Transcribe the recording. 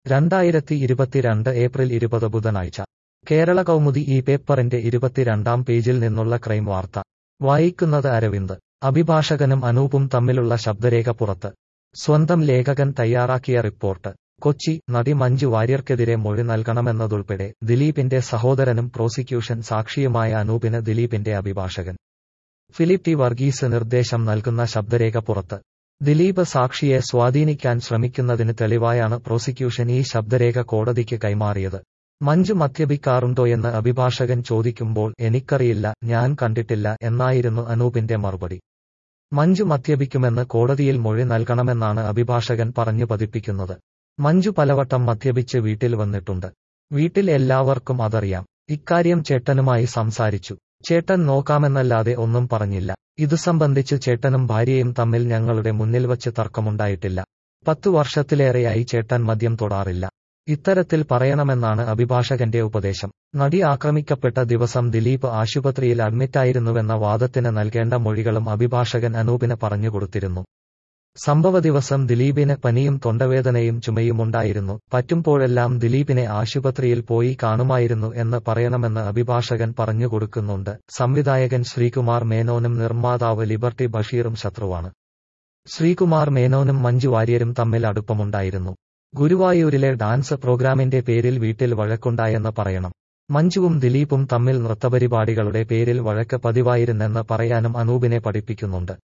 രണ്ടായിരത്തി ഇരുപത്തിരണ്ട് ഏപ്രിൽ ഇരുപത് ബുധനാഴ്ച കേരള കൗമുദി ഈ പേപ്പറിന്റെ ഇരുപത്തിരണ്ടാം പേജിൽ നിന്നുള്ള ക്രൈം വാർത്ത വായിക്കുന്നത് അരവിന്ദ് അഭിഭാഷകനും അനൂപും തമ്മിലുള്ള ശബ്ദരേഖ പുറത്ത് സ്വന്തം ലേഖകൻ തയ്യാറാക്കിയ റിപ്പോർട്ട് കൊച്ചി നടി മഞ്ജു വാര്യർക്കെതിരെ മൊഴി നൽകണമെന്നതുൾപ്പെടെ ദിലീപിന്റെ സഹോദരനും പ്രോസിക്യൂഷൻ സാക്ഷിയുമായ അനൂപിന് ദിലീപിന്റെ അഭിഭാഷകൻ ഫിലിപ്പ് ടി വർഗീസ് നിർദ്ദേശം നൽകുന്ന ശബ്ദരേഖ പുറത്ത് ദിലീപ് സാക്ഷിയെ സ്വാധീനിക്കാൻ ശ്രമിക്കുന്നതിന് തെളിവായാണ് പ്രോസിക്യൂഷൻ ഈ ശബ്ദരേഖ കോടതിക്ക് കൈമാറിയത് മഞ്ജു മദ്യപിക്കാറുണ്ടോയെന്ന് അഭിഭാഷകൻ ചോദിക്കുമ്പോൾ എനിക്കറിയില്ല ഞാൻ കണ്ടിട്ടില്ല എന്നായിരുന്നു അനൂപിന്റെ മറുപടി മഞ്ജു മദ്യപിക്കുമെന്ന് കോടതിയിൽ മൊഴി നൽകണമെന്നാണ് അഭിഭാഷകൻ പറഞ്ഞു പതിപ്പിക്കുന്നത് മഞ്ജു പലവട്ടം മദ്യപിച്ച് വീട്ടിൽ വന്നിട്ടുണ്ട് വീട്ടിൽ എല്ലാവർക്കും അതറിയാം ഇക്കാര്യം ചേട്ടനുമായി സംസാരിച്ചു ചേട്ടൻ നോക്കാമെന്നല്ലാതെ ഒന്നും പറഞ്ഞില്ല ഇതു സംബന്ധിച്ച് ചേട്ടനും ഭാര്യയും തമ്മിൽ ഞങ്ങളുടെ മുന്നിൽ വച്ച് തർക്കമുണ്ടായിട്ടില്ല പത്തു വർഷത്തിലേറെയായി ചേട്ടൻ മദ്യം തൊടാറില്ല ഇത്തരത്തിൽ പറയണമെന്നാണ് അഭിഭാഷകന്റെ ഉപദേശം നടി ആക്രമിക്കപ്പെട്ട ദിവസം ദിലീപ് ആശുപത്രിയിൽ അഡ്മിറ്റായിരുന്നുവെന്ന വാദത്തിന് നൽകേണ്ട മൊഴികളും അഭിഭാഷകൻ അനൂപിന് പറഞ്ഞുകൊടുത്തിരുന്നു സംഭവ ദിവസം ദിലീപിന് പനിയും തൊണ്ടവേദനയും ചുമയുമുണ്ടായിരുന്നു പറ്റുമ്പോഴെല്ലാം ദിലീപിനെ ആശുപത്രിയിൽ പോയി കാണുമായിരുന്നു എന്ന് പറയണമെന്ന് അഭിഭാഷകൻ പറഞ്ഞുകൊടുക്കുന്നുണ്ട് സംവിധായകൻ ശ്രീകുമാർ മേനോനും നിർമ്മാതാവ് ലിബർട്ടി ബഷീറും ശത്രുവാണ് ശ്രീകുമാർ മേനോനും മഞ്ജു വാര്യരും തമ്മിൽ അടുപ്പമുണ്ടായിരുന്നു ഗുരുവായൂരിലെ ഡാൻസ് പ്രോഗ്രാമിന്റെ പേരിൽ വീട്ടിൽ വഴക്കുണ്ടായെന്ന് പറയണം മഞ്ജുവും ദിലീപും തമ്മിൽ നൃത്തപരിപാടികളുടെ പേരിൽ വഴക്ക് പതിവായിരുന്നെന്ന് പറയാനും അനൂപിനെ പഠിപ്പിക്കുന്നുണ്ട്